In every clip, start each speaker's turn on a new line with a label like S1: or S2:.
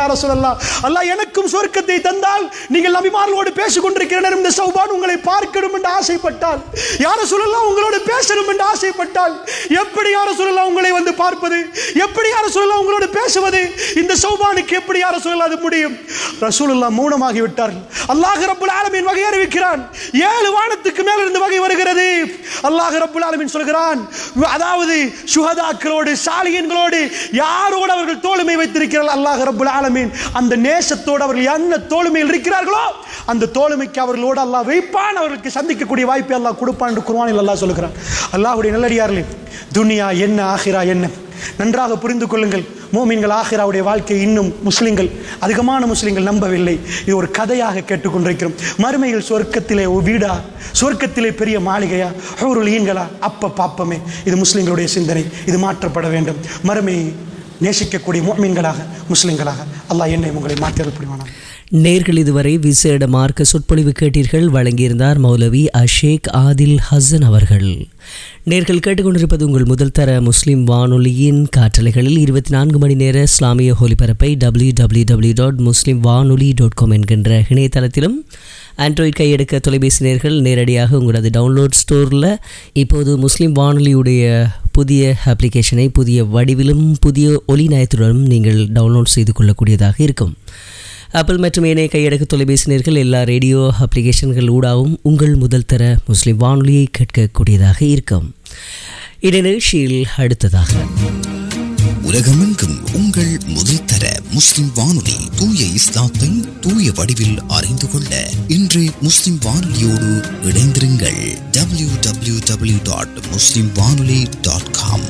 S1: யார சொல்லலாம் அல்லாஹ் எனக்கும் சொர்க்கத்தை தந்தால் நீங்கள் நபிமார்களோடு பேசிக் கொண்டிருக்கிற நேரம் இந்த சௌபான் உங்களை பார்க்கணும் என்று ஆசைப்பட்டால் யார சொல்லலாம் உங்களோடு பேசணும் என்று ஆசைப்பட்டால் எப்படி யார சொல்லலாம் உங்களை வந்து பார்ப்பது எப்படி யார சொல்லலாம் உங்களோடு பேசுவது இந்த சௌபானுக்கு எப்படி யார சொல்லலாம் அது முடியும் ரசூலுல்லாஹ் மௌனமாகி விட்டார்கள் அல்லாஹ் ரப்புல் ஆலமீன் வகை அறிவிக்கிறான் ஏழு வானத்துக்கு மேல இருந்து வகை வருகிறது அல்லாஹ் ரப்புல் ஆலமீன் சொல்கிறான் அதாவது சுஹதாக்களோடு சாலியன்களோடு யாரோடு அவர்கள் தோளுமை வைத்திருக்கிறார்கள் அல்லாஹ் ரப்புல் ஆலமீன் அந்த நேசத்தோடு அவர்கள் என்ன தோளுமையில் இருக்கிறார்களோ அந்த தோளுமைக்கு அவர்களோடு அல்லாஹ் வைப்பான் அவர்களுக்கு சந்திக்கக்கூடிய வாய்ப்பை அல்லாஹ் கொடுப்பான் என்று குர்ஆனில் அல்லாஹ் சொல்கிறான் அல்லாஹ்வுடைய நல்லடியார்களே துனியா என்ன ஆகிரா என்ன நன்றாக புரிந்து கொள்ளுங்கள் மோமீன்கள் ஆஹிராவுடைய வாழ்க்கை இன்னும் முஸ்லிம்கள் அதிகமான முஸ்லிம்கள் நம்பவில்லை இது ஒரு கதையாக கேட்டுக்கொண்டிருக்கிறோம் மறுமையில் சொர்க்கத்திலே ஒரு வீடா சொர்க்கத்திலே பெரிய மாளிகையா ஒரு ஈன்களா அப்ப பாப்பமே இது முஸ்லிம்களுடைய சிந்தனை இது மாற்றப்பட வேண்டும் மறுமையை நேசிக்கக்கூடிய மோமீன்களாக முஸ்லிம்களாக அல்லாஹ் என்னை உங்களை மாற்றியது புரிவானாக
S2: நேர்கள் இதுவரை விசேட மார்க்க சொற்பொழிவு கேட்டீர்கள் வழங்கியிருந்தார் மௌலவி அஷேக் ஆதில் ஹசன் அவர்கள் நேர்கள் கேட்டுக்கொண்டிருப்பது உங்கள் முதல் தர முஸ்லிம் வானொலியின் காற்றலைகளில் இருபத்தி நான்கு மணி நேர இஸ்லாமிய ஒலிபரப்பை W W W dot Muslim Vanoli dot com என்கின்ற இணையதளத்திலும் ஆண்ட்ராய்ட் கையெடுக்க தொலைபேசி நேர்கள் நேரடியாக உங்களது டவுன்லோட் ஸ்டோரில் இப்போது முஸ்லிம் வானொலியுடைய புதிய அப்ளிகேஷனை புதிய வடிவிலும் புதிய ஒலி நயத்துடனும் நீங்கள் டவுன்லோட் செய்து கொள்ளக்கூடியதாக இருக்கும் ஆப்பிள் மற்றும் ஏனைய கையடக்கு தொலைபேசி நேர்கள் எல்லா ரேடியோ அப்ளிகேஷன்கள் ஊடாகவும் உங்கள் முதல் தர முஸ்லிம் வானொலியை கேட்கக்கூடியதாக இருக்கும் இந்த நிகழ்ச்சியில் அடுத்ததாக
S3: உலகமெங்கும் உங்கள் முதல் தர முஸ்லிம் வானொலி தூய இஸ்லாத்தை தூய வடிவில் அறிந்து கொள்ள இன்று முஸ்லிம் வானொலியோடு இணைந்திருங்கள் W W W dot Muslim Vanoli dot com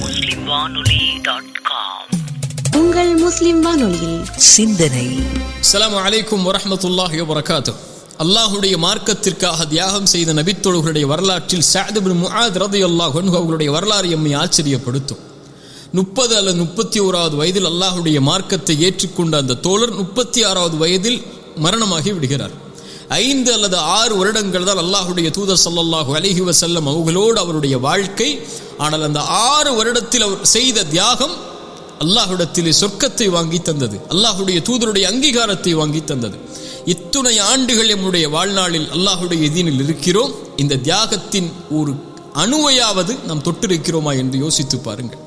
S4: உங்கள் முஸ்லிம் வானொலியில்
S2: சிந்தனை
S5: அஸ்ஸலாமு அலைக்கும் வரஹ்மத்துல்லாஹி வபரகாத்து அல்லாஹுடைய மார்க்கத்திற்காக தியாகம் செய்த நபித்தோழர்களுடைய வரலாற்றில் சாத் பின் முஆத் ரலியல்லாஹு அன்ஹு அவர்களுடைய வரலாறு எம்மை ஆச்சரியப்படுத்தும் முப்பது அல்லது முப்பத்தி ஓராவது வயதில் அல்லாஹுடைய மார்க்கத்தை ஏற்றுக்கொண்ட அந்த தோழர் முப்பத்தி ஆறாவது வயதில் மரணமாகி விடுகிறார் ஐந்து அல்லது ஆறு வருடங்கள் தான் அல்லாஹுடைய தூதர் ஸல்லல்லாஹு அலைஹி வஸல்லம் அவர்களோடு அவருடைய வாழ்க்கை ஆனால் அந்த ஆறு வருடத்தில் அவர் செய்த தியாகம் அல்லாஹ்விடத்திலே சொர்க்கத்தை வாங்கி தந்தது அல்லாஹுடைய தூதருடைய அங்கீகாரத்தை வாங்கி தந்தது இத்துணை ஆண்டுகள் நம்முடைய வாழ்நாளில் அல்லாஹுடைய எதினில் இருக்கிறோம் இந்த தியாகத்தின் ஒரு அணுவையாவது நாம் தொட்டிருக்கிறோமா என்று யோசித்து பாருங்கள்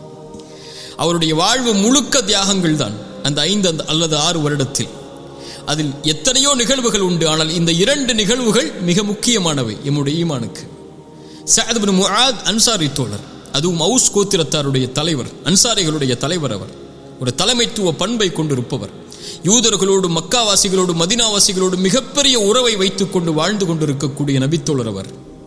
S5: அவருடைய வாழ்வு முழுக்க தியாகங்கள் தான் அந்த ஐந்து அந்த அல்லது ஆறு வருடத்தில் அதில் எத்தனையோ நிகழ்வுகள் உண்டு ஆனால் இந்த இரண்டு நிகழ்வுகள் மிக முக்கியமானவை எம்முடைய ஈமானுக்கு சஅத் பின் முஆத் அன்சாரி தோழர் அதுவும் அவுஸ் கோத்திரத்தாருடைய தலைவர் அன்சாரிகளுடைய தலைவர் அவர் ஒரு தலைமைத்துவ பண்பை கொண்டிருப்பவர் யூதர்களோடு மக்காவாசிகளோடு மதினாவாசிகளோடு மிகப்பெரிய உறவை வைத்துக் கொண்டு வாழ்ந்து கொண்டிருக்கக்கூடிய நபித்தோழர் அவர்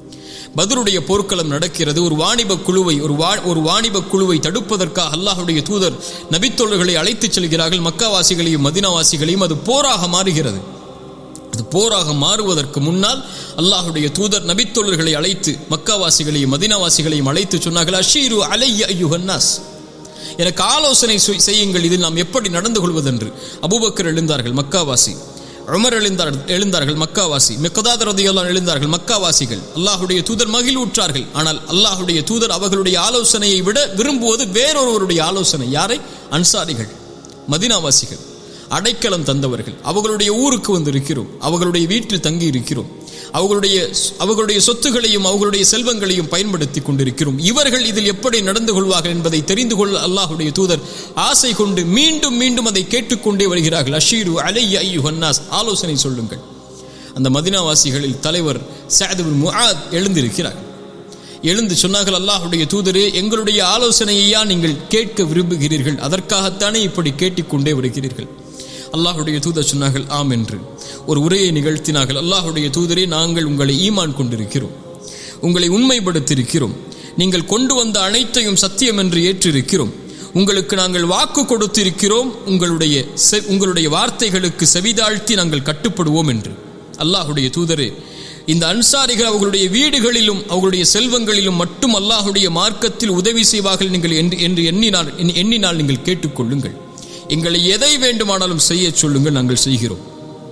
S5: பதருடைய போர்க்களம் நடக்கிறது ஒரு வாணிப குழுவை ஒரு வா ஒரு வாணிப குழுவை தடுப்பதற்காக அல்லாஹுடைய தூதர் நபித்தோழர்களை அழைத்துச் செல்கிறார்கள் மக்காவாசிகளையும் மதினாவாசிகளையும் அது போராக மாறுகிறது அது போராக மாறுவதற்கு முன்னால் அல்லாஹுடைய தூதர் நபித்தோழர்களை அழைத்து மக்காவாசிகளையும் மதினாவாசிகளையும் அழைத்து சொன்னார்கள் அஷீரு அலைய ஐயுஹன்னாஸ் எனக்கு ஆலோசனை செய்- செய்யுங்கள் இதில் நாம் எப்படி நடந்து கொள்வதென்று அபூபக்கர் எழுந்தார்கள் மக்காவாசி உமர் எழுந்தார் எழுந்தார்கள் மக்காவாசி மெக்கதாத ரதியெல்லாம் எழுந்தார்கள் மக்காவாசிகள் அல்லாஹுடைய தூதர் மகிழ்வுற்றார்கள் ஆனால் அல்லாஹுடைய தூதர் அவர்களுடைய ஆலோசனையை விட விரும்புவது வேறொருவருடைய ஆலோசனை யாரை அன்சாரிகள் மதினாவாசிகள் அடைக்கலம் தந்தவர்கள் அவர்களுடைய ஊருக்கு வந்து இருக்கிறோம் அவர்களுடைய வீட்டில் தங்கி இருக்கிறோம் அவர்களுடைய அவர்களுடைய சொத்துகளையும் அவர்களுடைய செல்வங்களையும் பயன்படுத்தி கொண்டிருக்கிறோம் இவர்கள் இதில் எப்படி நடந்து கொள்வார்கள் என்பதை தெரிந்து கொள்ள அல்லாஹுடைய தூதர் ஆசை கொண்டு மீண்டும் மீண்டும் அதை கேட்டுக்கொண்டே வருகிறார்கள் அஷீரு அலைய ஐயுஹன்னாஸ் ஆலோசனை சொல்லுங்கள் அந்த மதினாவாசிகளில் தலைவர் சாது முஆத் எழுந்திருக்கிறார் எழுந்து சொன்னார்கள் அல்லாஹுடைய தூதரே எங்களுடைய ஆலோசனையையா நீங்கள் கேட்க விரும்புகிறீர்கள் அதற்காகத்தானே இப்படி கேட்டுக்கொண்டே வருகிறீர்கள் அல்லாஹுடைய தூதர் சொன்னார்கள் ஆம் என்று ஒரு உரையை நிகழ்த்தினார்கள் அல்லாஹுடைய தூதரே நாங்கள் உங்களை ஈமான் கொண்டிருக்கிறோம் உங்களை உண்மைப்படுத்தியிருக்கிறோம் நீங்கள் கொண்டு வந்த அனைத்தையும் சத்தியம் என்று ஏற்றிருக்கிறோம் உங்களுக்கு நாங்கள் வாக்கு கொடுத்திருக்கிறோம் உங்களுடைய செ- உங்களுடைய வார்த்தைகளுக்கு செவிதாழ்த்தி நாங்கள் கட்டுப்படுவோம் என்று அல்லாஹுடைய தூதரே இந்த அன்சாரிகள் அவர்களுடைய வீடுகளிலும் அவர்களுடைய செல்வங்களிலும் மட்டும் அல்லாஹுடைய மார்க்கத்தில் உதவி செய்வார்கள் நீங்கள் என்று என்று எண்ணினால் எண்ணி- எண்ணினால் நீங்கள் கேட்டுக்கொள்ளுங்கள் எங்களை எதை வேண்டுமானாலும் செய்ய சொல்லுங்கள் நாங்கள் செய்கிறோம்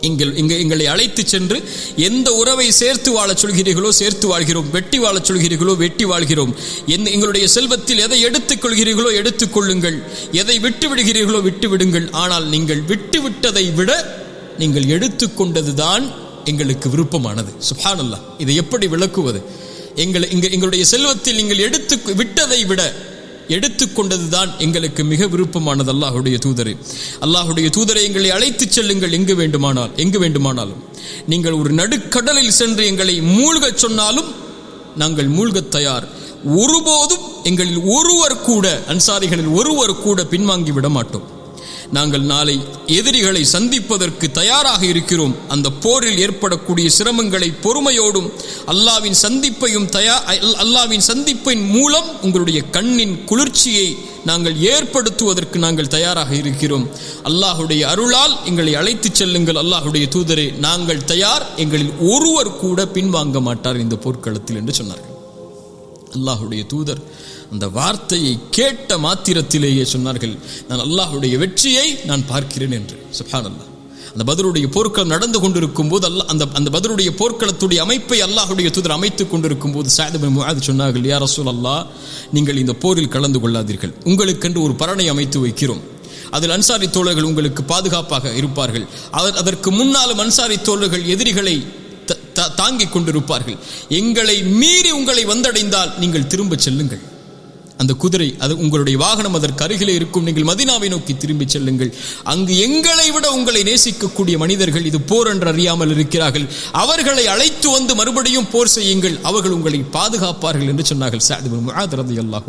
S5: எங்கள் இங்க எங்களை அழைத்து சென்று எந்த உறவை சேர்த்து வாழச் சொல்கிறீர்களோ சேர்த்து வாழ்கிறோம் வெட்டி வாழச் சொல்கிறீர்களோ வெட்டி வாழ்கிறோம் எந்த எங்களுடைய செல்வத்தில் எதை எடுத்துக் கொள்கிறீர்களோ எடுத்துக் கொள்ளுங்கள் எதை விட்டு விடுகிறீர்களோ விட்டு விடுங்கள் ஆனால் நீங்கள் விட்டு விட்டதை விட நீங்கள் எடுத்துக்கொண்டதுதான் எங்களுக்கு விருப்பமானது சுப்ஹானல்லாஹ் இதை எப்படி விளக்குவது எங்கள் எங்க எங்களுடைய செல்வத்தில் நீங்கள் எடுத்து விட்டதை விட எடுத்துக்கொண்டதுதான் எங்களுக்கு மிக விருப்பமானது அல்லாஹுடைய தூதரை அல்லாஹுடைய தூதரை எங்களை அழைத்துச் செல்லுங்கள் எங்கு வேண்டுமானால் எங்கு வேண்டுமானாலும் நீங்கள் ஒரு நடுக்கடலில் சென்று எங்களை மூழ்கச் சொன்னாலும் நாங்கள் மூழ்கத் தயார் ஒருபோதும் எங்களில் ஒருவர் கூட அன்சாரிகளில் ஒருவர் கூட பின்வாங்கி விட மாட்டோம் நாங்கள் நாளை எதிரிகளை சந்திப்பதற்கு தயாராக இருக்கிறோம் அந்த போரில் ஏற்படக்கூடிய சிரமங்களை பொறுமையோடும் அல்லாவின் சந்திப்பையும் தயா அல்லாவின் சந்திப்பின் மூலம் உங்களுடைய கண்ணின் குளிர்ச்சியை நாங்கள் ஏற்படுத்துவதற்கு நாங்கள் தயாராக இருக்கிறோம் அல்லாஹுடைய அருளால் எங்களை அழைத்துச் செல்லுங்கள் அல்லாஹுடைய தூதரே நாங்கள் தயார் எங்களில் ஒருவர் கூட பின்வாங்க மாட்டார் இந்த போர்க்களத்தில் என்று சொன்னார்கள் அல்லாஹுடைய தூதர் அந்த வார்த்தையை கேட்ட மாத்திரத்திலேயே சொன்னார்கள் நான் அல்லாஹுடைய வெற்றியை நான் பார்க்கிறேன் என்று சுப்ஹான் அல்லாஹ் அந்த பதருடைய போர்க்களம் நடந்து கொண்டிருக்கும் போது அல்ல அந்த அந்த பதருடைய போர்க்களத்துடைய அமைப்பை அல்லாஹுடைய தூதர் அமைத்துக் கொண்டிருக்கும் போது சாயதபின் முஆது சொன்னார்கள் யார் ரசூல் அல்லாஹ் நீங்கள் இந்த போரில் கலந்து கொள்ளாதீர்கள் உங்களுக்கென்று ஒரு பரணை அமைத்து வைக்கிறோம் அதில் அன்சாரி தோழர்கள் உங்களுக்கு பாதுகாப்பாக இருப்பார்கள் அவர் அதற்கு முன்னாலும் அன்சாரி தோழர்கள் எதிரிகளை த- த- தாங்கிக் கொண்டிருப்பார்கள் எங்களை மீறி உங்களை வந்தடைந்தால் நீங்கள் திரும்பச் செல்லுங்கள் அந்த குதிரை அது உங்களுடைய வாகனம் அதற்கு அருகிலே இருக்கும் நீங்கள் மதினாவை நோக்கி திரும்பிச் செல்லுங்கள் அங்கு எங்களை விட உங்களை நேசிக்கக்கூடிய மனிதர்கள் இது போர் என்று அறியாமல் இருக்கிறார்கள் அவர்களை அழைத்து வந்து மறுபடியும் போர் செய்யுங்கள் அவர்கள் உங்களை பாதுகாப்பார்கள் என்று சொன்னார்கள் சாதிபு அல்லாஹு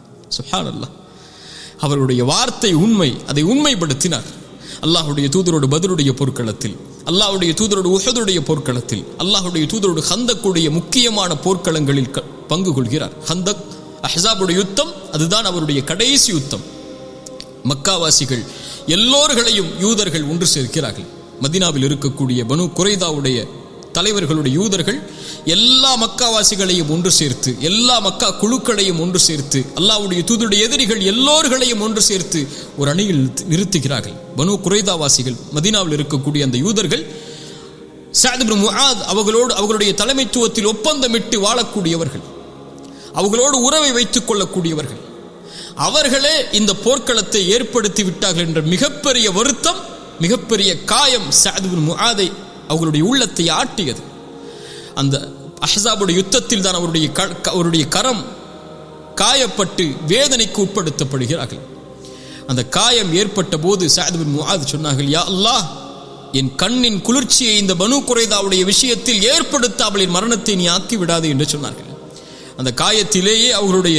S5: சுஹான் அவருடைய வார்த்தை உண்மை அதை உண்மைப்படுத்தினார் அல்லாஹுடைய தூதரோடு பதிலுடைய போர்க்களத்தில் அல்லாஹுடைய தூதரோடு உஹதுடைய போர்க்களத்தில் அல்லாஹுடைய தூதரோடு ஹந்தக்குடைய முக்கியமான போர்க்களங்களில் க- பங்கு கொள்கிறார் ஹந்தக் அஹ்ஸாபுடைய யுத்தம் அதுதான் அவருடைய கடைசி யுத்தம் மக்காவாசிகள் எல்லோர்களையும் யூதர்கள் ஒன்று சேர்க்கிறார்கள் மதினாவில் இருக்கக்கூடிய பனு குறைதாவுடைய தலைவர்களுடைய யூதர்கள் எல்லா மக்காவாசிகளையும் ஒன்று சேர்த்து எல்லா மக்கா குழுக்களையும் ஒன்று சேர்த்து அல்லாஹ்வுடைய தூதுடைய எதிரிகள் எல்லோர்களையும் ஒன்று சேர்த்து ஒரு அணியில் நிறுத்து- நிறுத்துகிறார்கள் பனு குறைதாவாசிகள் மதீனாவில் இருக்கக்கூடிய அந்த யூதர்கள் சாத் இப்னு முஆத் அவர்களோடு அவர்களுடைய தலைமைத்துவத்தில் ஒப்பந்தமிட்டு வாழக்கூடியவர்கள் அவர்களோடு உறவை வைத்துக் கொள்ளக்கூடியவர்கள் அவர்களே இந்த போர்க்களத்தை ஏற்படுத்தி விட்டார்கள் என்ற மிகப்பெரிய வருத்தம் மிகப்பெரிய காயம் சாதுபின் முஆதை அவர்களுடைய உள்ளத்தை ஆட்டியது அந்த அஹ்ஸாபுடைய யுத்தத்தில் தான் அவருடைய க- க- அவருடைய கரம் காயப்பட்டு வேதனைக்கு உட்படுத்தப்படுகிறார்கள் அந்த காயம் ஏற்பட்ட போது சாதுபின் முஆத் சொன்னார்கள் யா அல்லாஹ் என் கண்ணின் குளிர்ச்சியை இந்த பனு குறைதாவுடைய விஷயத்தில் ஏற்படுத்தாமல் என் மரணத்தை நீ ஆக்கி விடாதே என்று சொன்னார்கள் அந்த காயத்திலேயே அவர்களுடைய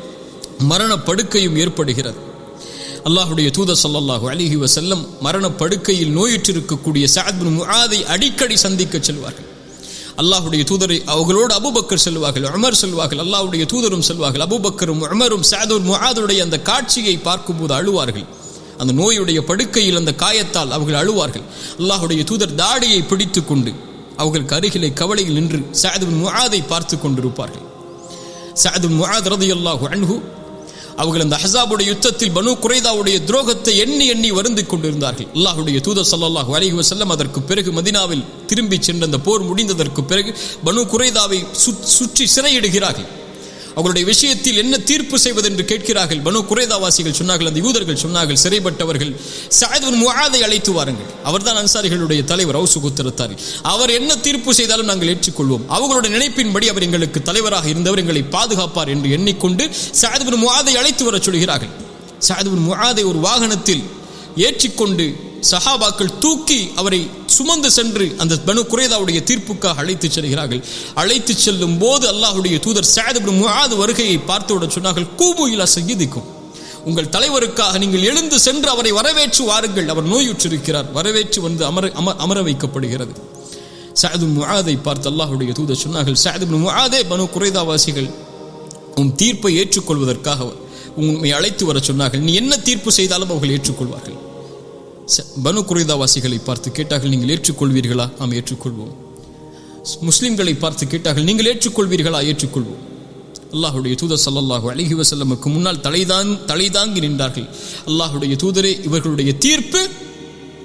S5: மரண படுக்கையும் ஏற்படுகிறது அல்லாஹுடைய தூதர் ஸல்லல்லாஹு அலைஹி வஸல்லம் மரண படுக்கையில் நோயுற்றிருக்கக்கூடிய சஅத் பின் முஆதை அடிக்கடி சந்திக்க செல்வார்கள் அல்லாஹுடைய தூதரை அவர்களோடு அபூபக்கர் செல்வார்கள் உமர் செல்வார்கள் அல்லாஹ்வுடைய தூதரும் செல்வார்கள் அபூபக்கரும் உமரும் சஅதுல் முஆதுடைய அந்த காட்சியை பார்க்கும்போது அழுவார்கள் அந்த நோயுடைய படுக்கையில் அந்த காயத்தால் அவர்கள் அழுவார்கள் அல்லாஹுடைய தூதர் தாடியை பிடித்துக் கொண்டு அவர்களுக்கு அருகிலே கவலையில் நின்று சஅத் பின் முஆதை பார்த்து கொண்டிருப்பார்கள் சஅது முஆத் ரலியல்லாஹு அன்ஹு அவர்கள் அந்த அஹ்ஸாபுடைய யுத்தத்தில் பனு குறைதாவுடைய துரோகத்தை எண்ணி எண்ணி வருந்திக் கொண்டிருந்தார்கள் அல்லாஹ்வுடைய தூதர் ஸல்லல்லாஹு அலைஹி வஸல்லம் அதற்கு பிறகு மதீனாவில் திரும்பி சென்ற அந்த போர் முடிந்ததற்கு பிறகு பனு குறைதாவை சுற்- சுற்றி சிறையிடுகிறார்கள் அவர்களுடைய விஷயத்தில் என்ன தீர்ப்பு செய்வது என்று கேட்கிறார்கள் பனு குறைதாவாசிகள் சொன்னார்கள் அந்த யூதர்கள் சொன்னார்கள் சிறைப்பட்டவர்கள் சஅத் பின் முஆதை அழைத்து வாருங்கள் அவர்தான் அன்சாரிகளுடைய தலைவர் அவுசு குத்திரத்தாரி அவர் என்ன தீர்ப்பு செய்தாலும் நாங்கள் ஏற்றுக்கொள்வோம் அவர்களுடைய நினைப்பின்படி அவர் எங்களுக்கு தலைவராக இருந்தவர் எங்களை பாதுகாப்பார் என்று எண்ணிக்கொண்டு சஅத் பின் முஆதை அழைத்து வரச் சொல்கிறார்கள் சஅத் பின் முஆதை ஒரு வாகனத்தில் ஏற்றிக்கொண்டு சஹாபாக்கள் தூக்கி அவரை சுமந்து சென்று அந்த பனு குறைதாவுடைய தீர்ப்புக்காக அழைத்துச் செல்கிறார்கள் அழைத்துச் செல்லும் போது அல்லாஹ்வுடைய தூதர் சஅத் இப்னு முஆத் வருகையை பார்த்துவிட சொன்னார்கள் கூபு இலா சய்யிதிக்கும் உங்கள் தலைவருக்காக நீங்கள் எழுந்து சென்று அவரை வரவேற்று வாருங்கள் அவர் நோயுற்றிருக்கிறார் வரவேற்று வந்து அமர அம- அமர வைக்கப்படுகிறது சஅத் இப்னு முஆதை பார்த்து அல்லாஹ்வுடைய தூதர் சொன்னார்கள் சஅத் இப்னு முஆதே பனு குறைதாவாசிகள் உன் தீர்ப்பை ஏற்றுக்கொள்வதற்காக உண்மை அழைத்து வர சொன்னார்கள் நீ என்ன தீர்ப்பு செய்தாலும் அவர்கள் ஏற்றுக்கொள்வார்கள் ச- பனு குறைதாவாசிகளை பார்த்து கேட்டார்கள் நீங்கள் ஏற்றுக்கொள்வீர்களா ஆம் ஏற்றுக்கொள்வோம் முஸ்லிம்களை பார்த்து கேட்டார்கள் நீங்கள் ஏற்றுக்கொள்வீர்களா ஏற்றுக்கொள்வோம் அல்லாஹுடைய தூதர் ஸல்லல்லாஹு அலைஹி வஸல்லமுக்கு முன்னால் தலைதான் தலைதாங்கி நின்றார்கள் அல்லாஹுடைய தூதரே இவர்களுடைய தீர்ப்பு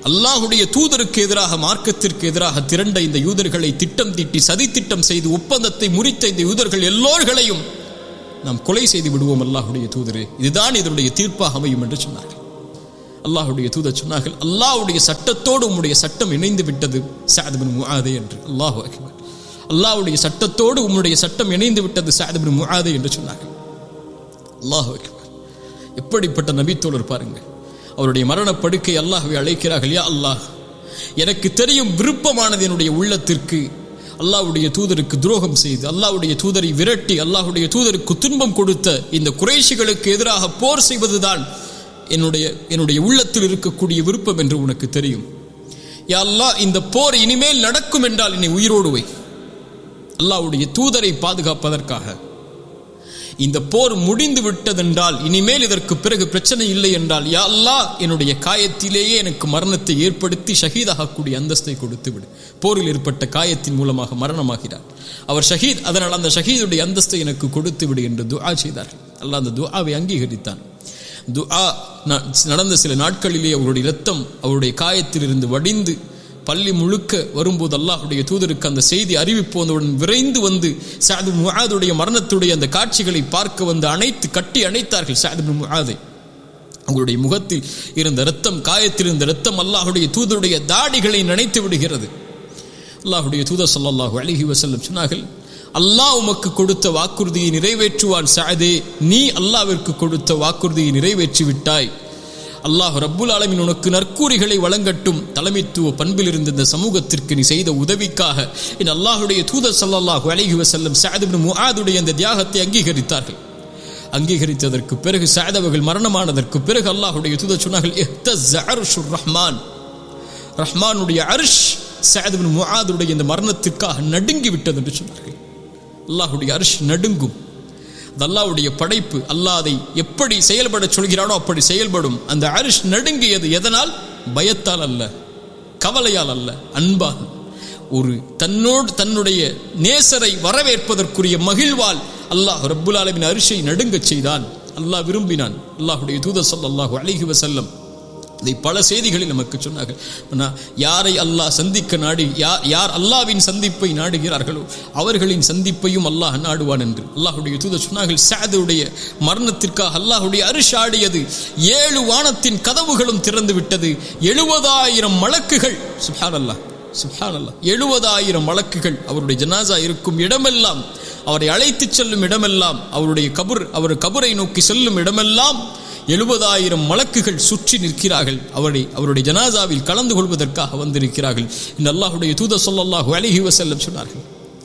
S5: அல்லாஹுடைய தூதருக்கு எதிராக மார்க்கத்திற்கு எதிராக திரண்ட இந்த யூதர்களை திட்டம் தீட்டி சதி திட்டம் செய்து ஒப்பந்தத்தை முறித்த இந்த யூதர்கள் எல்லோர்களையும் நாம் கொலை செய்து விடுவோம் அல்லாஹுடைய தூதரே இதுதான் இதனுடைய தீர்ப்பாக அமையும் என்று சொன்னார்கள் அல்லாஹுடைய தூதர் சொன்னார்கள் அல்லாஹ்வுடைய சட்டத்தோடு உம்முடைய சட்டம் இணைந்து விட்டது சாதபின் முஆதே என்று அல்லாஹு அக்பர் அல்லாஹ்வுடைய சட்டத்தோடு உம்முடைய சட்டம் இணைந்து விட்டது சாதபின் முஆதே என்று சொன்னார்கள் அல்லாஹு அக்பர் எப்படிப்பட்ட நபித்தோழர் பாருங்கள் அவருடைய மரணப்படுக்கை அல்லாஹ்வை அழைக்கிறார்கள் யா அல்லாஹ் எனக்கு தெரியும் விருப்பமானது என்னுடைய உள்ளத்திற்கு அல்லாஹ்வுடைய தூதருக்கு துரோகம் செய்து அல்லாஹ்வுடைய தூதரை விரட்டி அல்லாஹ்வுடைய தூதருக்கு துன்பம் கொடுத்த இந்த குறைஷிகளுக்கு எதிராக போர் செய்வதுதான் என்னுடைய என்னுடைய உள்ளத்தில் இருக்கக்கூடிய விருப்பம் என்று உனக்கு தெரியும் யா அல்லாஹ் இந்த போர் இனிமேல் நடக்கும் என்றால் என்னை உயிரோடு வை அல்லாஹ்வுடைய தூதரை பாதுகாப்பதற்காக இந்த போர் முடிந்து விட்டதென்றால் இனிமேல் இதற்கு பிறகு பிரச்சனை இல்லை என்றால் யா அல்லாஹ் என்னுடைய காயத்திலேயே எனக்கு மரணத்தை ஏற்படுத்தி ஷஹீதாகக்கூடிய அந்தஸ்தை கொடுத்து விடு போரில் ஏற்பட்ட காயத்தின் மூலமாக மரணமாகிறார் அவர் ஷஹீத் அதனால் அந்த ஷஹீதுடைய அந்தஸ்தை எனக்கு கொடுத்து விடு என்று துஆ செய்தார்கள் அல்லாஹ் அந்த துஆவை அங்கீகரித்தான் துஆ ந- நடந்த சில நாட்களிலே அவருடைய இரத்தம் அவருடைய காயத்திலிருந்து வடிந்து பள்ளி முழுக்க வரும்போது அல்லாஹ்வுடைய தூதருக்கு அந்த செய்தி அறிவிப்பு வந்தவுடன் விரைந்து வந்து சாது முஆதுடைய மரணத்துடைய அந்த காட்சிகளை பார்க்க வந்து அணைத்து கட்டி அணைத்தார்கள் சாது முஆதை அவங்களுடைய முகத்தில் இருந்த இரத்தம் காயத்தில் இருந்த இரத்தம் அல்லாஹ்வுடைய தூதருடைய தாடிகளை நினைத்து விடுகிறது அல்லாஹ்வுடைய தூதர் ஸல்லல்லாஹு அலைஹி வஸல்லம் சொன்னார்கள் அல்லாஹ் உமக்கு கொடுத்த வாக்குறுதியை நிறைவேற்றுவான் சாதே நீ அல்லாஹ்விற்கு கொடுத்த வாக்குறுதியை நிறைவேற்றி விட்டாய் அல்லாஹ் ரப்புல் ஆலமீன் உனக்கு நற்கூறிகளை வழங்கட்டும் தலைமைத்துவ பண்பில் இருந்த இந்த சமூகத்திற்கு நீ செய்த உதவிக்காக என் அல்லாஹ்வுடைய தூதர் ஸல்லல்லாஹு அலைஹி வஸல்லம் சஅத் இப்னு முஆதுடைய அந்த தியாகத்தை அங்கீகரித்தார்கள் அங்கீகரித்ததற்கு பிறகு சஅத் அவர்கள் மரணமானதற்கு பிறகு அல்லாஹ்வுடைய தூதர் சொன்னார்கள் இஹ்தஸ்ஸ அர்ஷுர் ரஹ்மான் ரஹ்மானுடைய அர்ஷ் சஅத் இப்னு முஆதுடைய இந்த மரணத்திற்காக நடுங்கி விட்டது என்று சொன்னார்கள் அல்லாஹ்வுடைய அர்ஷ் நடுங்கும் அது அல்லாஹ்வுடைய படைப்பு அல்லாஹ் அதை எப்படி செயல்பட சொல்கிறானோ அப்படி செயல்படும் அந்த அரிஷ் நடுங்கியது எதனால் பயத்தால் அல்ல கவலையால் அல்ல அன்பால் ஒரு தன்னோடு தன்னுடைய நேசரை வரவேற்பதற்குரிய மகிழ்வால் அல்லாஹ் ரப்புல் ஆலமின் அரிஷை நடுங்கச் செய்தான் அல்லாஹ் விரும்பினான் அல்லாஹ்வுடைய தூதர் ஸல்லல்லாஹு அலைஹி வஸல்லம் இதை பல செய்திகளில் நமக்கு சொன்னார்கள் ஆனா, யாரை அல்லாஹ் சந்திக்க நாடி யார் யார் அல்லாவின் சந்திப்பை நாடுகிறார்களோ அவர்களின் சந்திப்பையும் அல்லாஹ் நாடுவான் என்று அல்லாஹுடைய தூதர் சொன்னார்கள் சாதுடைய மரணத்திற்காக அல்லாஹுடைய அரிசாடியது ஏழு வானத்தின் கதவுகளும் திறந்து விட்டது எழுபதாயிரம் மலக்குகள் சுப்ஹான் அல்லாஹ் சுப்ஹான் அல்லாஹ் எழுபதாயிரம் மலக்குகள் அவருடைய ஜனாசா இருக்கும் இடமெல்லாம் அவரை அழைத்துச் செல்லும் இடமெல்லாம் அவருடைய கபர் அவர் கபரை நோக்கி செல்லும் இடமெல்லாம் எழுபதாயிரம் மலக்குகள் சுற்றி நிற்கிறார்கள் அவரை அவருடைய ஜனாசாவில் கலந்து கொள்வதற்காக வந்திருக்கிறார்கள் இந்த அல்லாஹுடைய தூதர் ஸல்லல்லாஹு அலைஹி வஸல்லம் சொன்னார்கள்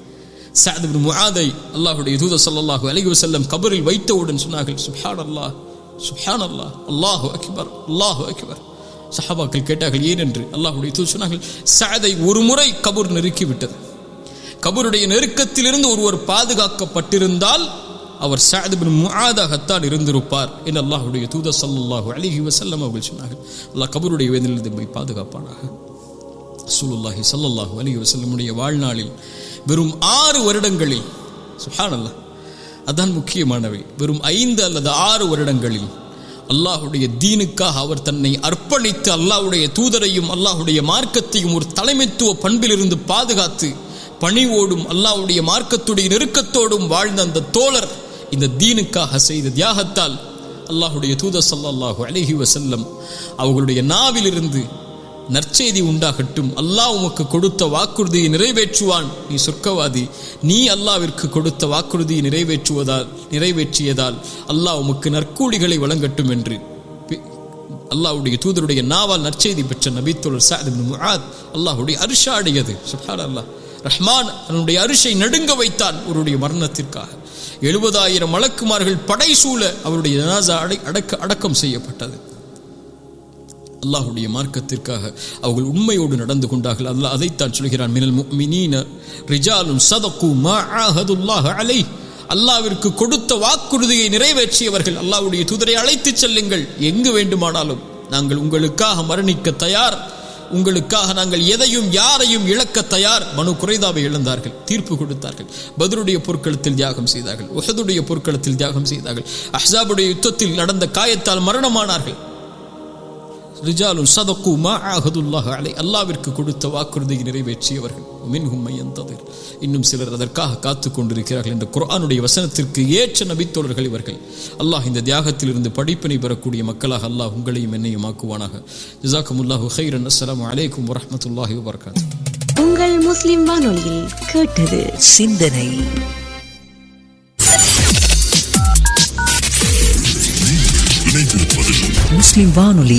S5: சஅத் இப்னு முஆதை அல்லாஹ்வுடைய தூதர் ஸல்லல்லாஹு அலைஹி வஸல்லம் கபரில் வைத்தவுடன் சொன்னார்கள் சுப்ஹானல்லாஹ் சுப்ஹானல்லாஹ் அல்லாஹு அக்பர் அல்லாஹு அக்பர் சஹாபாக்கள் கேட்டார்கள் ஏன் என்று அல்லாஹ்வுடைய தூதர் சொன்னார்கள் சஅதை ஒரு முறை கபர் நெருக்கி விட்டது கபருடைய நெருக்கத்திலிருந்து ஒருவர் பாதுகாக்கப்பட்டிருந்தால் அவர் சஅத் இப்னு முஆதாகத்தான் இருந்திருப்பார் என்று அல்லாஹ்வுடைய தூதர் ஸல்லல்லாஹு அலைஹி வஸல்லம் அவர்கள் சொன்னார்கள் அல்லாஹ் கபருடைய வேதனையிலிருந்து நம்மை பாதுகாப்பானாக ரசூலுல்லாஹி ஸல்லல்லாஹு அலைஹி வஸல்லமுடைய வாழ்நாளில் வெறும் ஆறு வருடங்களில் சுப்ஹானல்லாஹ் அதான் முக்கியமானவை வெறும் ஐந்து அல்லது ஆறு வருடங்களில் அல்லாஹுடைய தீனுக்காக அவர் தன்னை அர்ப்பணித்து அல்லாஹ்வுடைய தூதரையும் அல்லாஹ்வுடைய மார்க்கத்தையும் ஒரு தலைமைத்துவ பண்பிலிருந்து பாதுகாத்து பணிவோடும் அல்லாஹ்வுடைய மார்க்கத்துடைய நெருக்கத்தோடும் வாழ்ந்த அந்த தோழர் இந்த தீனுக்காக செய்த தியாகத்தால் அல்லாஹ்வுடைய தூதர் ஸல்லல்லாஹு அலைஹி வஸல்லம் அவர்களுடைய நாவிலிருந்து நற்செய்தி உண்டாகட்டும் அல்லாஹ் உமக்கு கொடுத்த வாக்குறுதியை நிறைவேற்றுவான் நீ சொர்க்கவாதி நீ அல்லாவிற்கு கொடுத்த வாக்குறுதியை நிறைவேற்றுவதால் நிறைவேற்றியதால் அல்லாஹ் உமக்கு நற்கூலிகளை வழங்கட்டும் என்று பி- அல்லாஹ்வுடைய தூதருடைய நாவால் நற்செய்தி பெற்ற நபித்தோழர் சாத் இப்னு முஆத் அல்லாஹ்வுடைய அரிஷாடியது சுப்ஹான் அல்லாஹ் ரஹ்மான் தன்னுடைய அரிஷை நடுங்க வைத்தான் அவருடைய மரணத்திற்காக எழுபதாயிரம் மலக்குமார்கள் படைசூழ அவருடைய ஜனாசா அடை அடக்க அடக்கம் செய்யப்பட்டது அல்லாஹ்வுடைய மார்க்கத்திற்காக அவர்கள் உண்மையோடு நடந்து கொண்டார்கள் அல்லாஹ் அதைத்தான் சொல்கிறான் மினல் முஃமினீன ரிஜாலுன் சதகு மா ஆஹதுல்லாஹ் அலை அல்லாவிற்கு கொடுத்த வாக்குறுதியை நிறைவேற்றியவர்கள் அல்லாஹ்வுடைய தூதரை அழைத்துச் செல்லுங்கள் எங்கு வேண்டுமானாலும் நாங்கள் உங்களுக்காக மரணிக்க தயார் உங்களுக்காக நாங்கள் எதையும் யாரையும் இழக்க தயார் மனு குறைதாவை இழந்தார்கள் தீர்ப்பு கொடுத்தார்கள் பத்ருடைய பொற்களத்தில் தியாகம் செய்தார்கள் உஹதுடைய பொற்களத்தில் தியாகம் செய்தார்கள் அஹ்ஸாபுடைய யுத்தத்தில் நடந்த காயத்தால் மரணமானார்கள் ரிஜாலுன் சதக்கு மா ஆஹதுல்லாஹ் அலை அல்லாவிற்கு கொடுத்த வாக்குறுதியை நிறைவேற்றியவர்கள் மின்ஹும் மையந்ததிர் இன்னும் சிலர் அதற்காக காத்து கொண்டிருக்கிறார்கள் என்ற குர்ஆனுடைய வசனத்திற்கு ஏற்ற நபித்தோழர்கள் இவர்கள் அல்லாஹ் இந்த தியாகத்திலிருந்து படிப்பினை பெறக்கூடிய மக்களாக அல்லாஹ் உங்களையும் என்னையும் ஆக்குவானாக ஜிசாக்குமுல்லாஹு ஹைரன் அஸ்ஸலாமு அலைக்கும் வரஹ்மத்துல்லாஹி வபரகாத்துஹு
S4: உங்கள் முஸ்லிம் வானொலியில் கேட்டது
S2: சிந்தனை முஸ்லிம் வானொலி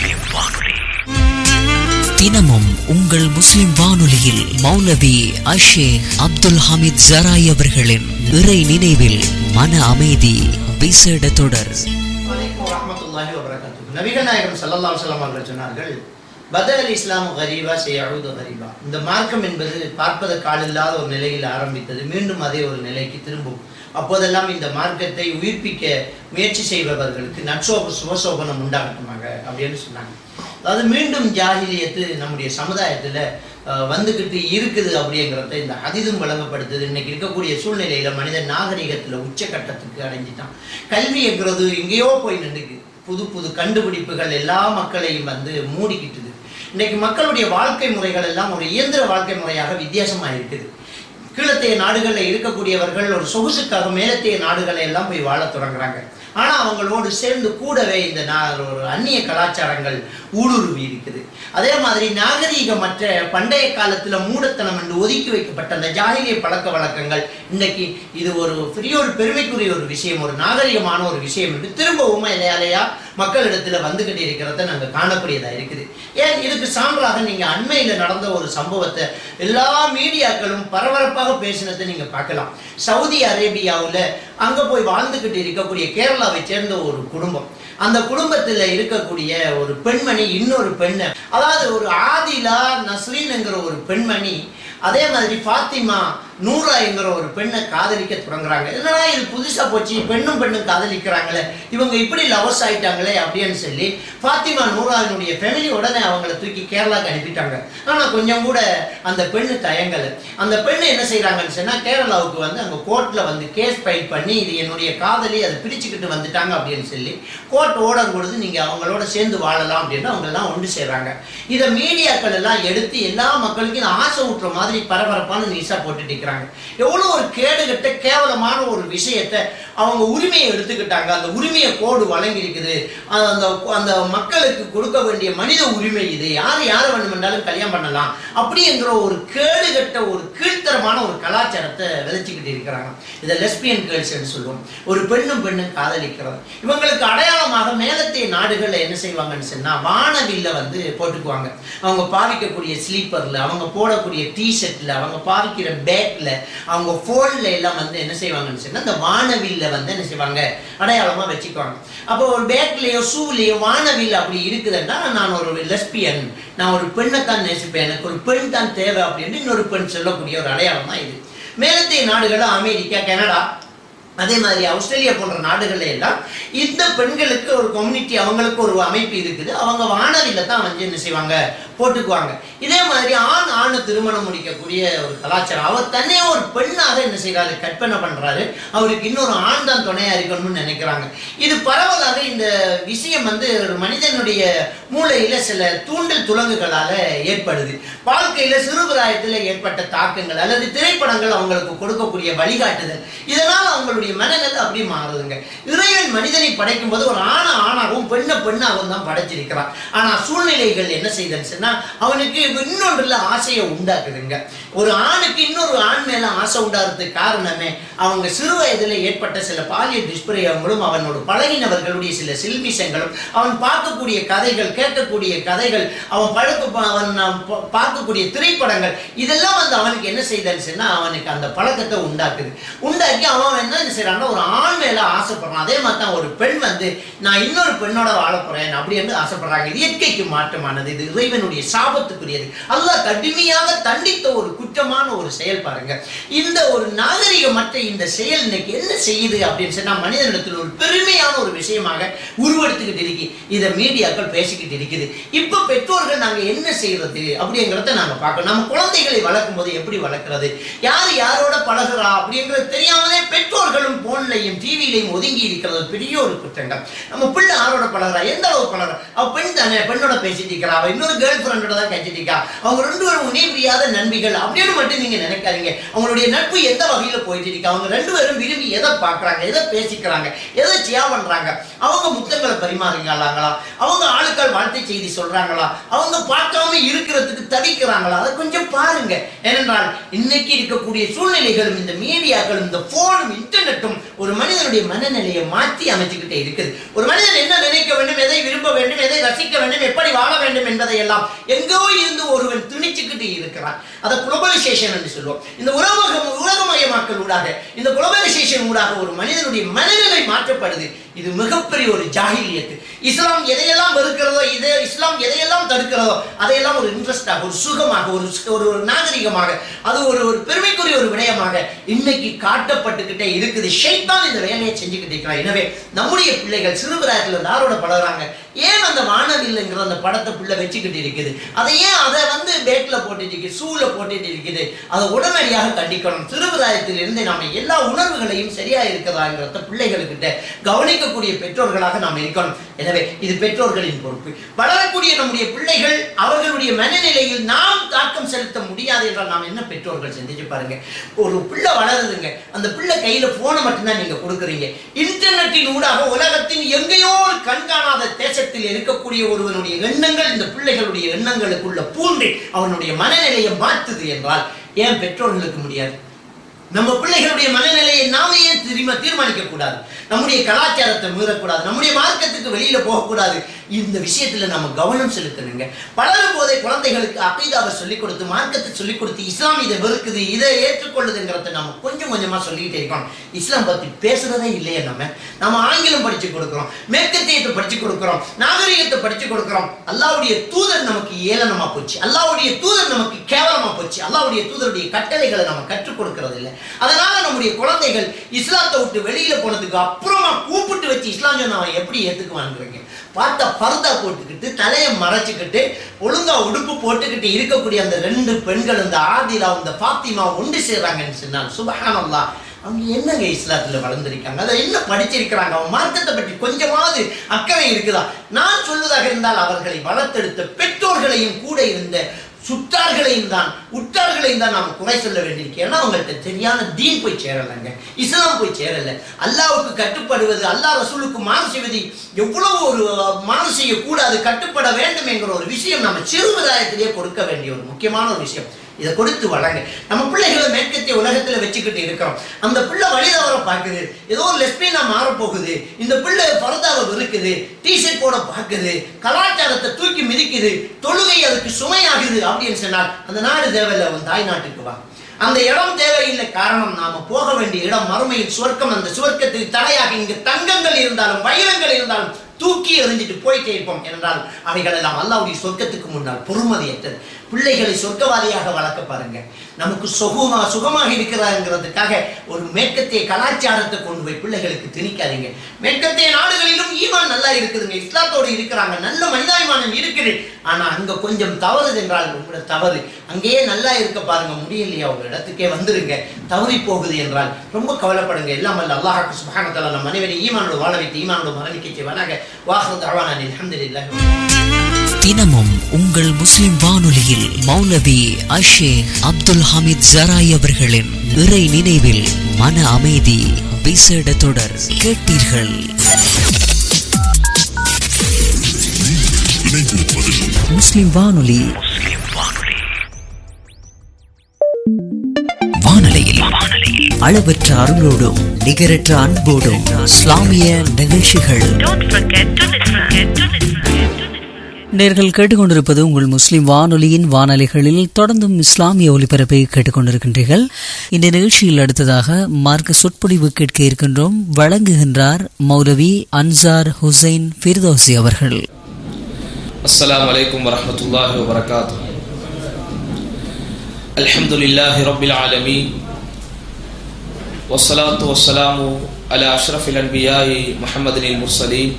S2: தினமும் உங்கள் முஸ்லிம் வானொலியில் மௌலவி அஷேக் அப்துல் ஹமீத் ஜராய் அவர்களின் இறை நினைவில் மன அமைதி விசேட தொடர்
S6: வலைக்கும் வரமத்துல்லாஹி வபரகாத்துஹு நபிகள் நாயகம் ஸல்லல்லாஹு அலைஹி வஸல்லம் அவர்கள் சொன்னார்கள் பதல் இஸ்லாம் கரீபா செய்யழுது கரீபா இந்த மார்க்கம் என்பது பார்ப்பதற்கு ஆளில்லாத ஒரு நிலையில் ஆரம்பித்தது மீண்டும் அதே ஒரு நிலைக்கு திரும்பும் அப்போதெல்லாம் இந்த மார்க்கத்தை உயிர்ப்பிக்க முயற்சி செய்பவர்களுக்கு நற்சோப சுபசோபனம் உண்டாகட்டுமாக அப்படின்னு சொன்னாங்க அதாவது மீண்டும் ஜாகிலியத்து நம்முடைய சமுதாயத்துல அஹ், வந்துக்கிட்டு இருக்குது அப்படிங்கிறத இந்த அதிதும் வழங்கப்படுத்துது இன்னைக்கு இருக்கக்கூடிய சூழ்நிலையில மனிதன் நாகரிகத்துல உச்சக்கட்டத்துக்கு அடைஞ்சிட்டான் கல்விங்கிறது எங்கேயோ போய் நின்றுக்கு புது புது கண்டுபிடிப்புகள் எல்லா மக்களையும் வந்து மூடிக்கிட்டுது இன்னைக்கு மக்களுடைய வாழ்க்கை முறைகள் எல்லாம் ஒரு இயந்திர வாழ்க்கை முறையாக வித்தியாசமா இருக்குது கீழத்தைய நாடுகளில் இருக்கக்கூடியவர்கள் ஒரு சொகுசுக்காக மேலத்தைய நாடுகளை எல்லாம் போய் வாழத் தொடங்குறாங்க ஆனா அவங்களோடு சேர்ந்து கூடவே இந்த நா- ஒரு அந்நிய கலாச்சாரங்கள் ஊடுருவி இருக்குது அதே மாதிரி நாகரீகமற்ற பண்டைய காலத்துல மூடத்தனம் என்று ஒதுக்கி வைக்கப்பட்ட அந்த ஜாகிரிய பழக்க வழக்கங்கள் இன்னைக்கு இது ஒரு பெரிய ஒரு பெருமைக்குரிய ஒரு விஷயம் ஒரு நாகரிகமான ஒரு விஷயம் என்று திரும்பவும் இலையாலையா மக்களிடத்துல வந்துகிட்டு இருக்கிறத நாங்க காணக்கூடியதா இருக்குது ஏன் இதுக்கு சான்றாக நீங்க அண்மையில நடந்த ஒரு சம்பவத்தை எல்லா மீடியாக்களும் பரபரப்பாக பேசினதை நீங்க பார்க்கலாம் சவுதி அரேபியாவுல அங்க போய் வாழ்ந்துகிட்டு இருக்கக்கூடிய கேரளாவை சேர்ந்த ஒரு குடும்பம் அந்த குடும்பத்துல இருக்கக்கூடிய ஒரு பெண்மணி இன்னொரு பெண்ணை அதாவது ஒரு ஆதிலா நஸ்ரீன்ங்கிற ஒரு பெண்மணி அதே மாதிரி ஃபாத்திமா நூரா என்கிற ஒரு பெண்ணை காதலிக்க தொடங்குறாங்க என்னடா இது புதுசா போச்சு பெண்ணும் பெண்ணும் காதலிக்கிறாங்களே இவங்க இப்படி லவர்ஸ் ஆயிட்டாங்களே அப்படின்னு சொல்லி ஃபாத்திமா நூராவினுடைய ஃபேமிலி உடனே அவங்கள தூக்கி கேரளாக்கு அனுப்பிட்டாங்க ஆனா கொஞ்சம் கூட அந்த பெண்ணு தயங்கல அந்த பெண்ணு என்ன செய்றாங்கன்னு சொன்னா கேரளாவுக்கு வந்து அங்க கோர்ட்ல வந்து கேஸ் ஃபைல் பண்ணி இது என்னுடைய காதலி அதை பிரிச்சுக்கிட்டு வந்துட்டாங்க அப்படின்னு சொல்லி கோர்ட் ஓர்டர் கொடுத்து நீங்க அவங்களோட சேர்ந்து வாழலாம் அப்படின்னு அவங்க எல்லாம் ஒன்று சேர்றாங்க இதை மீடியாக்கள் எல்லாம் எடுத்து எல்லா மக்களுக்கும் இந்த ஆசை ஊட்டுற மாதிரி பரபரப்பான நியூஸா போட்டுட்டு இருக்கிறாங்க எவ்வளவு ஒரு கேடுகட்ட கேவலமான ஒரு விஷயத்தை அவங்க உரிமையை எடுத்துக்கிட்டாங்க அந்த உரிமையை கோடு வழங்கி இருக்குது அந்த அந்த மக்களுக்கு கொடுக்க வேண்டிய மனித உரிமை இது யார் யாரை வேண்டுமென்றாலும் கல்யாணம் பண்ணலாம் அப்படிங்கிற ஒரு கேடுகட்ட ஒரு கீழ்த்தரமான ஒரு கலாச்சாரத்தை விதைச்சுக்கிட்டு இருக்கிறாங்க இதை லெஸ்பியன் கேர்ள்ஸ் என்று சொல்லுவோம் ஒரு பெண்ணும் பெண்ணும் காதலிக்கிறது இவங்களுக்கு அடையாளமாக மேலத்தைய நாடுகள்ல என்ன செய்வாங்கன்னு சொன்னா வானவில்ல வந்து போட்டுக்குவாங்க அவங்க பாவிக்கக்கூடிய ஸ்லீப்பர்ல அவங்க போடக்கூடிய டிஷர்ட்ல அவங்க பாவிக்கிற பேக்ல அவங்க ஃபோன்ல எல்லாம் வந்து என்ன செய்வாங்கன்னு சொன்னா இந்த வானவில்ல வந்து என்ன செய்வாங்க அடையாளமா வச்சுக்குவாங்க அப்போ ஒரு பேக்லயோ ஷூலயோ வானவில் அப்படி இருக்குதுன்னா நான் ஒரு லெஸ்பியன் நான் ஒரு பெண்ணை தான் நேசிப்பேன் எனக்கு ஒரு பெண் தான் தேவை அப்படின்னு இன்னொரு பெண் சொல்லக்கூடிய ஒரு அடையாளம் தான் இது மேலத்தைய நாடுகள் அமெரிக்கா கனடா அதே மாதிரி ஆஸ்திரேலியா போன்ற நாடுகள்ல எல்லாம் இந்த பெண்களுக்கு ஒரு கம்யூனிட்டி அவங்களுக்கு ஒரு அமைப்பு இருக்குது அவங்க வானவில தான் வந்து என்ன செய்வாங்க போட்டுக்குவாங்க இதே மாதிரி ஆண் ஆண் திருமணம் முடிக்கக்கூடிய ஒரு கலாச்சாரம் அவர் தன்னையே ஒரு பெண்ணாக என்ன செய்யறாரு கற்பனை பண்றாரு அவருக்கு இன்னொரு ஆண் தான் துணையா இருக்கணும்னு நினைக்கிறாங்க இது பரவலாக இந்த விஷயம் வந்து ஒரு மனிதனுடைய மூளையில சில தூண்டல் துலங்குகளால ஏற்படுது வாழ்க்கையில சிறுபிராயத்துல ஏற்பட்ட தாக்கங்கள் அல்லது திரைப்படங்கள் அவங்களுக்கு கொடுக்கக்கூடிய வழிகாட்டுதல் இதனால் அவங்களுடைய மனநிலை அப்படி மாறுதுங்க இறைவன் மனிதனை படைக்கும் போது ஒரு ஆணை ஆணாகவும் பெண்ணை பெண்ணாகவும் தான் படைச்சிருக்கிறான் ஆனா சூழ்நிலைகள் என்ன செய்தன்னு சொன்னா அவனுக்கு இன்னொன்றுல ஆசையை உண்டாக்குதுங்க ஒரு ஆணுக்கு இன்னொரு ஆண் மேல ஆசை உண்டாகிறதுக்கு காரணமே அவங்க சிறு வயதுல ஏற்பட்ட சில பாலியல் துஷ்பிரயோகங்களும் அவனோட பழகினவர்களுடைய சில சில்மிஷங்களும் அவன் பார்க்கக்கூடிய கதைகள் கேட்கக்கூடிய கதைகள் அவன் பழக்க அவன் நாம் பா- பார்க்கக்கூடிய திரைப்படங்கள் இதெல்லாம் வந்து அவனுக்கு என்ன செய்தன்னு சொன்னா அவனுக்கு அந்த பழக்கத்தை உண்டாக்குது உண்டாக்கி அவன் என்ன செய்யறான்னா ஒரு ஆண் மேல ஆசைப்படுறான் அதே மாதிரி தான் ஒரு பெண் வந்து நான் இன்னொரு பெண்ணோட வாழ போறேன் அப்படின்னு ஆசைப்படுறாங்க இது இயற்கைக்கு மாற்றமானது இது இறைவனுடைய சாபத்துக்குரியது அல்லாஹ் கடுமையாக தண்டித்த ஒரு குற்றமான ஒரு செயல் பாருங்க இந்த ஒரு நாகரிகமற்ற இந்த செயல் இன்னைக்கு என்ன செய்யுது அப்படின்னு சொன்னா மனிதனிடத்தில் ஒரு பெருமையான ஒரு விஷயமாக உருவெடுத்துக்கிட்டு இருக்கு இதை மீடியாக்கள் பேசிக்கிட்டு இருக்குது இப்ப பெற்றோர்கள் நாங்க என்ன செய்யறது அப்படிங்கிறத நாங்க பார்க்கணும் நம்ம குழந்தைகளை வளர்க்கும் போது எப்படி வளர்க்கிறது யார் யாரோட பழகுறா அப்படிங்கிறது தெரியாமலே பெற்றோர்கள் பிள்ளைகளும் போன்லையும் டிவிலையும் ஒதுங்கி இருக்கிறது பெரிய ஒரு குற்றங்கள் நம்ம பிள்ளை ஆரோட பழகிறா எந்த அளவு பழகிறா அவ பெண் தானே பெண்ணோட பேசிட்டு இருக்கிறா அவ இன்னொரு கேர்ள் ஃப்ரெண்டோட தான் கழிச்சிட்டு இருக்கா அவங்க ரெண்டு பேரும் இணைபிரியாத நண்பிகள் அப்படின்னு மட்டும் நீங்க நினைக்காதீங்க அவங்களுடைய நட்பு எந்த வகையில போயிட்டு இருக்கு அவங்க ரெண்டு பேரும் விரும்பி எதை பார்க்கறாங்க எதை பேசிக்கிறாங்க எதை சியா பண்றாங்க அவங்க புத்தகங்களை பரிமாறுகிறாங்களா அவங்க ஆளுக்கள் வாழ்த்தை செய்தி சொல்றாங்களா அவங்க பார்க்காம இருக்கிறதுக்கு தவிக்கிறாங்களா அதை கொஞ்சம் பாருங்க ஏனென்றால் இன்னைக்கு இருக்கக்கூடிய சூழ்நிலைகளும் இந்த மீடியாக்களும் இந்த போனும் இன்டர்நெட்டும் ஒரு மனிதனுடைய மனநிலையை மாற்றி அமைச்சுக்கிட்டே இருக்குது ஒரு மனிதன் என்ன நினைக்க வேண்டும் எதை விரும்ப வேண்டும் எதை ரசிக்க வேண்டும் எப்படி வாழ வேண்டும் என்பதை எல்லாம் எங்கோ இருந்து ஒருவன் திணிச்சுக்கிட்டு இருக்கிறான் அதை குளோபலைசேஷன் என்று சொல்லுவோம் இந்த உலகம் உலகமயமாக்கல் ஊடாக இந்த குளோபலைசேஷன் ஊடாக ஒரு மனிதனுடைய மனநிலை மாற்றப்படுது இது மிகப்பெரிய ஒரு ஜாகிலியத்து இஸ்லாம் எதையெல்லாம் வெறுக்கிறதோ இதே இஸ்லாம் எதையெல்லாம் தடுக்கிறதோ அதையெல்லாம் ஒரு இன்ட்ரெஸ்டாக ஒரு சுகமாக ஒரு சு- ஒரு ஒரு நாகரிகமாக அது ஒரு ஒரு பெருமைக்குரிய ஒரு விடயமாக இன்னைக்கு காட்டப்பட்டுக்கிட்டே இருக்குது ஷைத்தான் இந்த வேலையை செஞ்சுக்கிட்டு இருக்கிறான் எனவே நம்முடைய பிள்ளைகள் சிறுபிராயத்தில் யாரோட பழகுறாங்க ஏன் அந்த வானவில்லைங்கிற அந்த படத்தை பிள்ளை வச்சுக்கிட்டு இருக்குது அதை ஏன் அதை வந்து பேக்ல போட்டுட்டு இருக்குது ஷூல போட்டுட்டு இருக்குது அதை உடனடியாக கண்டிக்கணும் சிறுபிராயத்தில் இருந்து நாம எல்லா உணர்வுகளையும் சரியா இருக்கிறதாங்கிறத பிள்ளைகளுக்கிட்ட கவனிக்கக்கூடிய பெற்றோர்களாக நாம் இருக்கணும் எனவே இது பெற்றோர்களின் பொறுப்பு வளரக்கூடிய நம்முடைய பிள்ளைகள் அவர்களுடைய மனநிலையில் நாம் தாக்கம் செலுத்த முடியாது என்றால் நாம் என்ன பெற்றோர்கள் சிந்திச்சு பாருங்க ஒரு பிள்ளை வளருதுங்க அந்த பிள்ளை கையில போனை மட்டும்தான் நீங்க கொடுக்குறீங்க இன்டர்நெட்டின் ஊடாக உலகத்தின் எங்கேயோ ஒரு கண்காணாத தேசத்தில் இருக்கக்கூடிய ஒருவனுடைய எண்ணங்கள் இந்த பிள்ளைகளுடைய எண்ணங்களுக்குள்ள பூண்டு அவனுடைய மனநிலையை மாற்றுது என்றால் ஏன் பெற்றோர்களுக்கு முடியாது நம்ம பிள்ளைகளுடைய மனநிலையை நாம ஏன் திரும்ப தீர்மானிக்க கூடாது நம்முடைய கலாச்சாரத்தை மீறக்கூடாது நம்முடைய மார்க்கத்துக்கு வெளியில போகக்கூடாது இந்த விஷயத்துல நம்ம கவனம் செலுத்தணுங்க வளரும் போதே குழந்தைகளுக்கு அகைதாவை சொல்லிக் கொடுத்து மார்க்கத்தை சொல்லிக் கொடுத்து இஸ்லாம் இதை வெறுக்குது இதை ஏற்றுக்கொள்ளுதுங்கிறத நம்ம கொஞ்சம் கொஞ்சமா சொல்லிக்கிட்டே இருக்கணும் இஸ்லாம் பத்தி பேசுறதே இல்லையே நம்ம நம்ம ஆங்கிலம் படிச்சு கொடுக்கிறோம் மேற்கத்தியத்தை படிச்சு கொடுக்கிறோம் நாகரிகத்தை படிச்சு கொடுக்கிறோம் அல்லாவுடைய தூதர் நமக்கு ஏளனமா போச்சு அல்லாவுடைய தூதர் நமக்கு கேவலமா போச்சு அல்லாவுடைய தூதருடைய கட்டளைகளை நம்ம கற்றுக் கொடுக்கறது இல்லை அதனால நம்முடைய குழந்தைகள் இஸ்லாத்தை விட்டு வெளியில போனதுக்கு அப்புறமா கூப்பிட்டு வச்சு இஸ்லாம் சொன்னா அவன் எப்படி ஏத்துக்குவாங்கிறீங்க பார்த்தா பர்தா போட்டுக்கிட்டு தலையை மறைச்சுக்கிட்டு ஒழுங்கா உடுப்பு போட்டுக்கிட்டு இருக்கக்கூடிய அந்த ரெண்டு பெண்கள் இந்த ஆதிலா இந்த பாத்திமா ஒன்று சேர்றாங்கன்னு சொன்னாங்க சுபஹானல்லா அவங்க என்னங்க இஸ்லாத்துல வளர்ந்திருக்காங்க அதை என்ன படிச்சிருக்கிறாங்க அவங்க மார்க்கத்தை பற்றி கொஞ்சமாவது அக்கறை இருக்குதா நான் சொல்வதாக இருந்தால் அவர்களை வளர்த்தெடுத்த பெற்றோர்களையும் கூட இருந்த சுற்றார்களையும் தான் உற்றார்களையும் தான் நாம் குறை சொல்ல வேண்டியிருக்கு ஏன்னா அவங்கள்ட்ட சரியான தீன் போய் சேரலைங்க இஸ்லாம் போய் சேரல அல்லாவுக்கு கட்டுப்படுவது அல்லாஹ் ரசூலுக்கு மாறு செய்வது எவ்வளவு ஒரு மாறு செய்யக்கூடாது கட்டுப்பட வேண்டும் என்கிற ஒரு விஷயம் நம்ம சிறுவதாயத்திலேயே கொடுக்க வேண்டிய ஒரு முக்கியமான ஒரு விஷயம் இதை கொடுத்து வளங்க நம்ம பிள்ளைகளை மேற்கத்திய உலகத்துல வச்சுக்கிட்டு இருக்கிறோம் அந்த பிள்ளை வழி தவற பார்க்குது ஏதோ ஒரு லெஸ்பியனா மாற போகுது இந்த பிள்ளை பரதாவை வெறுக்குது டிஷர்ட் போட பார்க்குது கலாச்சாரத்தை தூக்கி மிதிக்குது தொழுகை அதுக்கு சுமையாகுது அப்படின்னு சொன்னால் அந்த நாடு தேவையில்லை அவன் தாய் நாட்டுக்கு வா அந்த இடம் தேவையில்லை காரணம் நாம போக வேண்டிய இடம் மறுமையில் சுவர்க்கம் அந்த சுவர்க்கத்தில் தடையாக இங்கு தங்கங்கள் இருந்தாலும் வைரங்கள் இருந்தாலும் தூக்கி எறிஞ்சிட்டு போயிட்டே இருப்போம் என்றால் அவைகள் எல்லாம் அல்லாவுடைய சொர்க்கத்துக்கு முன்னால் பொறுமதியற்றது பிள்ளைகளை சொர்க்கவாதியாக வளர்க்க பாருங்க நமக்கு சுகமா சுகமாக இருக்கிறாங்கிறதுக்காக ஒரு மேற்கத்திய கலாச்சாரத்தை கொண்டு போய் பிள்ளைகளுக்கு திணிக்காதீங்க மேற்கத்திய நாடுகளிலும் ஈமான் நல்லா இருக்குதுங்க இஸ்லாத்தோடு இருக்கிறாங்க நல்ல மனிதாபிமானம் இருக்குது ஆனா அங்க கொஞ்சம் தவறு என்றால் உங்களோட தவறு அங்கேயே நல்லா இருக்க பாருங்க முடியலையா உங்க இடத்துக்கே வந்துருங்க தவறி போகுது என்றால் ரொம்ப கவலைப்படுங்க எல்லாம் அல்ல அல்லாஹாக்கு சுபஹானத்தால நம்ம அனைவரை ஈமானோட வாழ வைத்து ஈமானோட மரணிக்க செய்வானாக வாஹர் தவானா அல்ஹம்துலில்லாஹ்
S2: தினமும் உங்கள் முஸ்லிம் வானொலியில் மௌலவி அஷேக் அப்துல் ஹமீத் ஜராய் அவர்களின் இறை நினைவில் மன அமைதி விசேட தொடர் கேட்டீர்கள் முஸ்லிம் வானொலி வானொலியில் அளவற்ற அருளோடும் நிகரற்ற அன்போடும் இஸ்லாமிய நிகழ்ச்சிகள் நேர்கள் கேட்டுக்கொண்டிருப்பது உங்கள் முஸ்லிம் வானொலியின் வானொலிகளில் தொடர்ந்தும் இஸ்லாமிய ஒலிபரப்பை கேட்டுக்கொண்டிருக்கின்றீர்கள் இந்த நிகழ்ச்சியில் அடுத்ததாக மார்க்க சொற்பொழிவு கேட்க இருக்கின்றோம் வழங்குகின்றார் மௌலவி அன்சார் ஹுசைன் ஃபிர்தோசி அவர்கள்
S7: السلام عليكم ورحمة الله وبركاته الحمد لله رب العالمين والصلاة والسلام على أشرف الأنبياء محمد المرسلين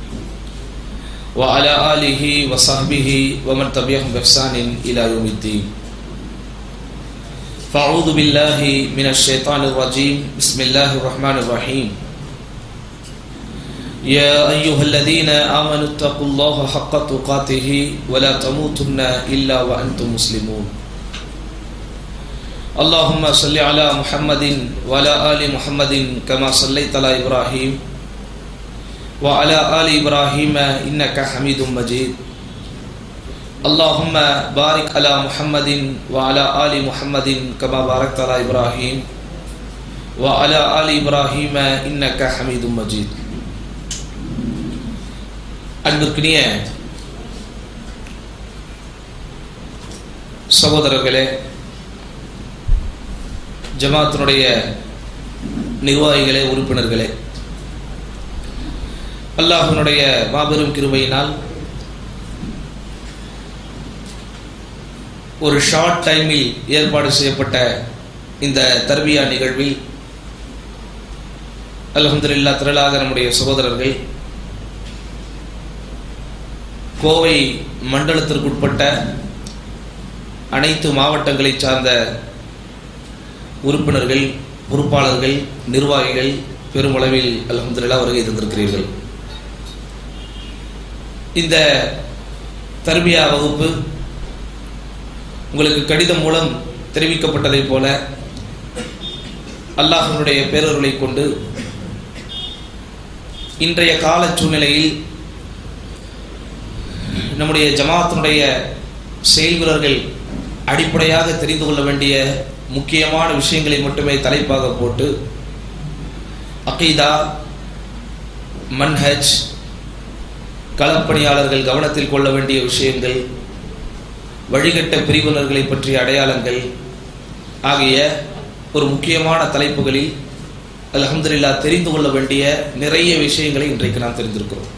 S7: وعلى آله وصحبه ومن تبعهم بإحسان إلى يوم الدين فأعوذ بالله من الشيطان الرجيم بسم الله الرحمن الرحيم يا أيها الذين آمنوا اتقوا الله حق تقاته ولا تموتن إلا وأنتم مسلمون اللهم صل على محمد وعلى آل محمد كما صليت على إبراهيم وعلى آل إبراهيم إنك حميد مجيد اللهم بارك على محمد وعلى آل محمد كما باركت على إبراهيم وعلى آل إبراهيم إنك حميد مجيد அன்பிற்கினிய சகோதரர்களே ஜமாத்தினுடைய நிர்வாகிகளே உறுப்பினர்களே அல்லாஹினுடைய மாபெரும் கிருபையினால் ஒரு ஷார்ட் டைமில் ஏற்பாடு செய்யப்பட்ட இந்த தர்பியா நிகழ்வில் அல்ஹம்துலில்லா திரளாக நம்முடைய சகோதரர்கள் கோவை மண்டலத்திற்குட்பட்ட அனைத்து மாவட்டங்களை சார்ந்த உறுப்பினர்கள் பொறுப்பாளர்கள் நிர்வாகிகள் பெருமளவில் அல்ஹம்துலில்லா வருகை தந்திருக்கிறீர்கள் இந்த தர்பியா வகுப்பு உங்களுக்கு கடிதம் மூலம் தெரிவிக்கப்பட்டதைப் போல அல்லாஹனுடைய பேரருளை கொண்டு இன்றைய கால சூழ்நிலையில் நம்முடைய ஜமாத்தினுடைய செயல் வீரர்கள் அடிப்படையாக தெரிந்து கொள்ள வேண்டிய முக்கியமான விஷயங்களை மட்டுமே தலைப்பாக போட்டு அகீதா மன்ஹஜ் களப்பணியாளர்கள் கவனத்தில் கொள்ள வேண்டிய விஷயங்கள் வழிகட்ட பிரிவினர்களை பற்றிய அடையாளங்கள் ஆகிய ஒரு முக்கியமான தலைப்புகளில் அல்ஹம்துலில்லா தெரிந்து கொள்ள வேண்டிய நிறைய விஷயங்களை இன்றைக்கு நாம் தெரிந்திருக்கிறோம்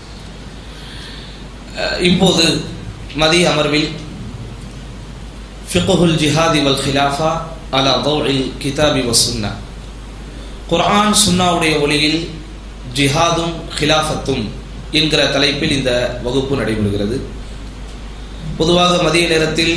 S7: அஹ் இப்போது மதிய அமர்வில் ஃபிகுல் ஜிஹாதி வல் ஹிலாஃபா அலா தௌஇல் கிதாபி வ சுன்னா குர்ஆன் சுன்னாவுடைய ஒளியில் ஜிஹாதும் ஹிலாஃபத்தும் என்கிற தலைப்பில் இந்த வகுப்பு நடைபெறுகிறது பொதுவாக மதிய நேரத்தில்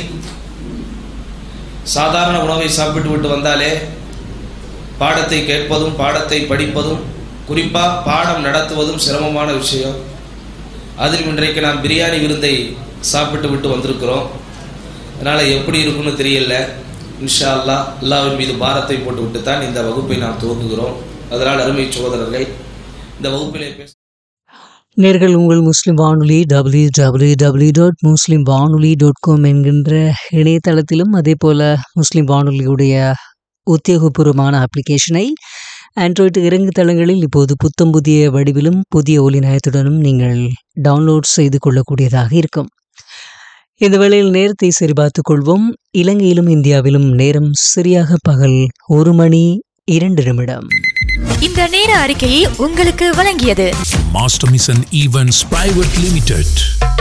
S7: சாதாரண உணவை சாப்பிட்டு விட்டு வந்தாலே பாடத்தை கேட்பதும் பாடத்தை படிப்பதும் குறிப்பாக பாடம் நடத்துவதும் சிரமமான விஷயம் அதில் இன்றைக்கு நாம் பிரியாணி விருந்தை சாப்பிட்டு விட்டு வந்திருக்கிறோம் அதனால் எப்படி இருக்குன்னு தெரியல இன்ஷா அல்லா அல்லாவின் மீது பாரத்தை போட்டு விட்டு தான் இந்த வகுப்பை நாம் துவங்குகிறோம் அதனால் அருமை சகோதரர்கள் இந்த வகுப்பிலே பேச
S2: நேர்கள் உங்கள் Muslim Vanoli W W W dot Muslim Vanoli dot com என்கின்ற இணையதளத்திலும் அதே போல் முஸ்லிம் வானொலியுடைய உத்தியோகபூர்வமான அப்ளிகேஷனை ஆண்ட்ராய்டு இறங்கு தளங்களில் இப்போது புத்தம் புதிய வடிவிலும் புதிய ஒலி நயத்துடனும் நீங்கள் டவுன்லோட் செய்து கொள்ளக்கூடியதாக இருக்கும் இந்த வேளையில் நேரத்தை சரிபார்த்துக் கொள்வோம் இலங்கையிலும் இந்தியாவிலும் நேரம் சரியாக பகல் ஒரு மணி இரண்டு நிமிடம்
S8: இந்த நேர அறிக்கையை உங்களுக்கு வழங்கியது
S9: Master Mission Events Private Limited.